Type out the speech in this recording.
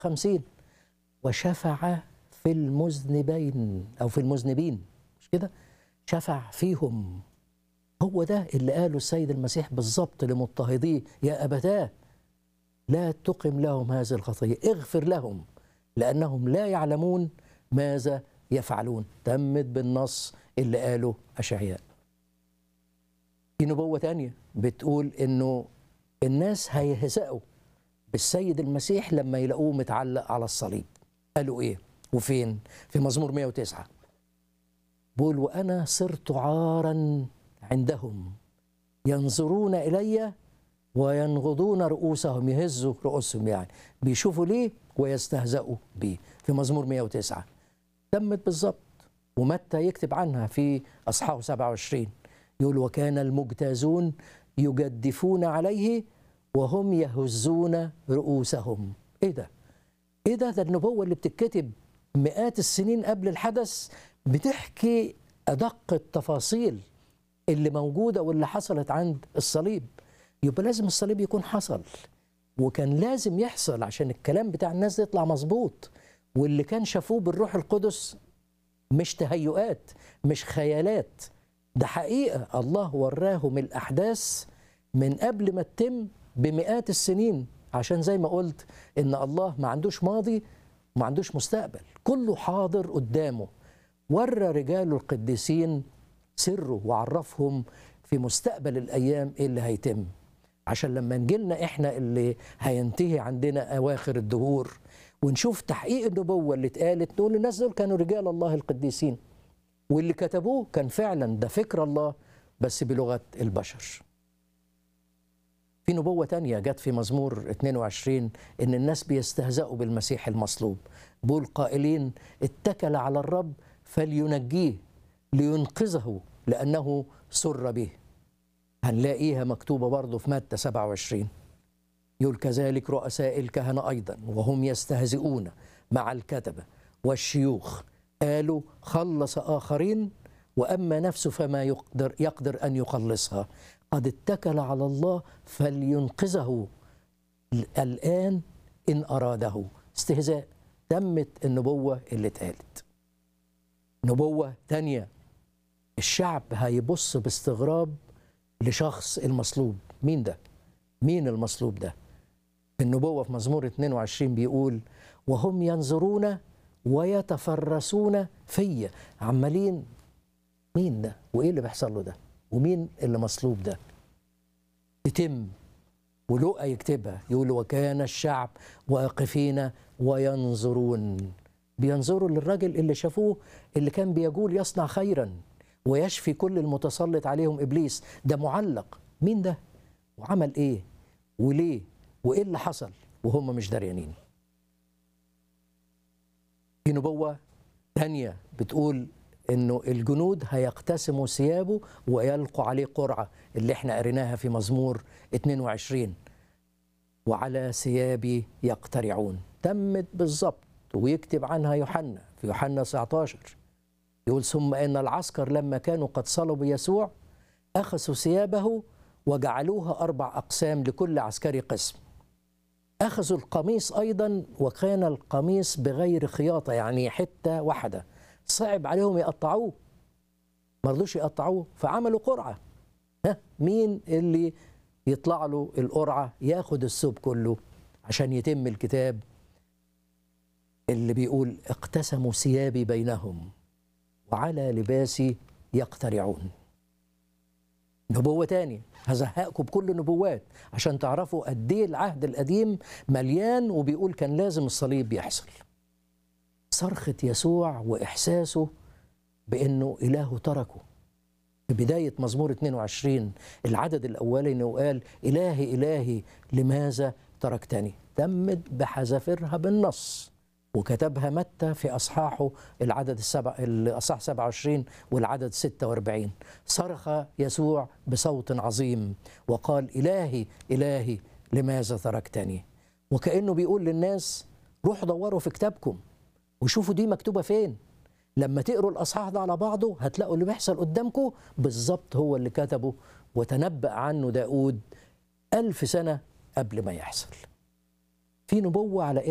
خمسين وشفع في المذنبين أو في المذنبين مش كده شفع فيهم هو ده اللي قاله السيد المسيح بالظبط لمضطهديه يا أبتاه لا تقم لهم هذه الخطية اغفر لهم لأنهم لا يعلمون ماذا يفعلون تمت بالنص اللي قاله أشعياء في نبوة تانية بتقول إنه الناس هيهزأوا بالسيد المسيح لما يلاقوه متعلق على الصليب قالوا إيه وفين في مزمور 109 بقول وأنا صرت عارا عندهم ينظرون إلي وينغضون رؤوسهم يهزوا رؤوسهم يعني بيشوفوا ليه ويستهزئوا بيه في مزمور 109 تمت بالظبط ومتى يكتب عنها في أصحاح 27 يقول وكان المجتازون يجدفون عليه وهم يهزون رؤوسهم ايه ده ايه ده ده النبوة اللي بتتكتب مئات السنين قبل الحدث بتحكي أدق التفاصيل اللي موجودة واللي حصلت عند الصليب يبقى لازم الصليب يكون حصل وكان لازم يحصل عشان الكلام بتاع الناس ده يطلع مظبوط واللي كان شافوه بالروح القدس مش تهيؤات مش خيالات ده حقيقة الله وراهم الأحداث من قبل ما تتم بمئات السنين عشان زي ما قلت إن الله ما عندوش ماضي وما عندوش مستقبل كله حاضر قدامه ورى رجاله القديسين سره وعرفهم في مستقبل الأيام إيه اللي هيتم عشان لما نجيلنا إحنا اللي هينتهي عندنا أواخر الدهور ونشوف تحقيق النبوة اللي اتقالت نقول الناس دول كانوا رجال الله القديسين واللي كتبوه كان فعلا ده فكر الله بس بلغة البشر في نبوة تانية جت في مزمور 22 إن الناس بيستهزئوا بالمسيح المصلوب بول قائلين اتكل على الرب فلينجيه لينقذه لأنه سر به هنلاقيها مكتوبة برضه في متى 27 يقول كذلك رؤساء الكهنة أيضا وهم يستهزئون مع الكتبة والشيوخ قالوا خلص آخرين وأما نفسه فما يقدر, يقدر أن يخلصها قد اتكل على الله فلينقذه الآن إن أراده استهزاء تمت النبوة اللي اتقالت نبوة تانية الشعب هيبص باستغراب لشخص المصلوب مين ده؟ مين المصلوب ده؟ في النبوة في مزمور 22 بيقول وهم ينظرون ويتفرسون فيا عمالين مين ده؟ وإيه اللي بيحصل له ده؟ ومين اللي مصلوب ده؟ تتم ولقى يكتبها يقول وكان الشعب واقفين وينظرون بينظروا للراجل اللي شافوه اللي كان بيقول يصنع خيرا ويشفي كل المتسلط عليهم ابليس ده معلق مين ده وعمل ايه وليه وايه اللي حصل وهم مش دريانين في نبوه تانية بتقول انه الجنود هيقتسموا ثيابه ويلقوا عليه قرعه اللي احنا قريناها في مزمور 22 وعلى ثيابي يقترعون تمت بالظبط ويكتب عنها يوحنا في يوحنا 19 يقول ثم ان العسكر لما كانوا قد صلبوا يسوع اخذوا ثيابه وجعلوها اربع اقسام لكل عسكري قسم اخذوا القميص ايضا وكان القميص بغير خياطه يعني حته واحده صعب عليهم يقطعوه ما رضوش يقطعوه فعملوا قرعه ها مين اللي يطلع له القرعه ياخد الثوب كله عشان يتم الكتاب اللي بيقول اقتسموا ثيابي بينهم وعلى لباسي يقترعون نبوة تاني هزهقكم بكل النبوات عشان تعرفوا قد ايه العهد القديم مليان وبيقول كان لازم الصليب يحصل صرخة يسوع وإحساسه بأنه إله تركه في بداية مزمور 22 العدد الأولي أنه قال إلهي إلهي لماذا تركتني تمت بحذافيرها بالنص وكتبها متى في أصحاحه العدد السبع الأصحاح 27 والعدد 46 صرخ يسوع بصوت عظيم وقال إلهي إلهي لماذا تركتني وكأنه بيقول للناس روحوا دوروا في كتابكم وشوفوا دي مكتوبة فين لما تقروا الأصحاح ده على بعضه هتلاقوا اللي بيحصل قدامكم بالظبط هو اللي كتبه وتنبأ عنه داود ألف سنة قبل ما يحصل في نبوة على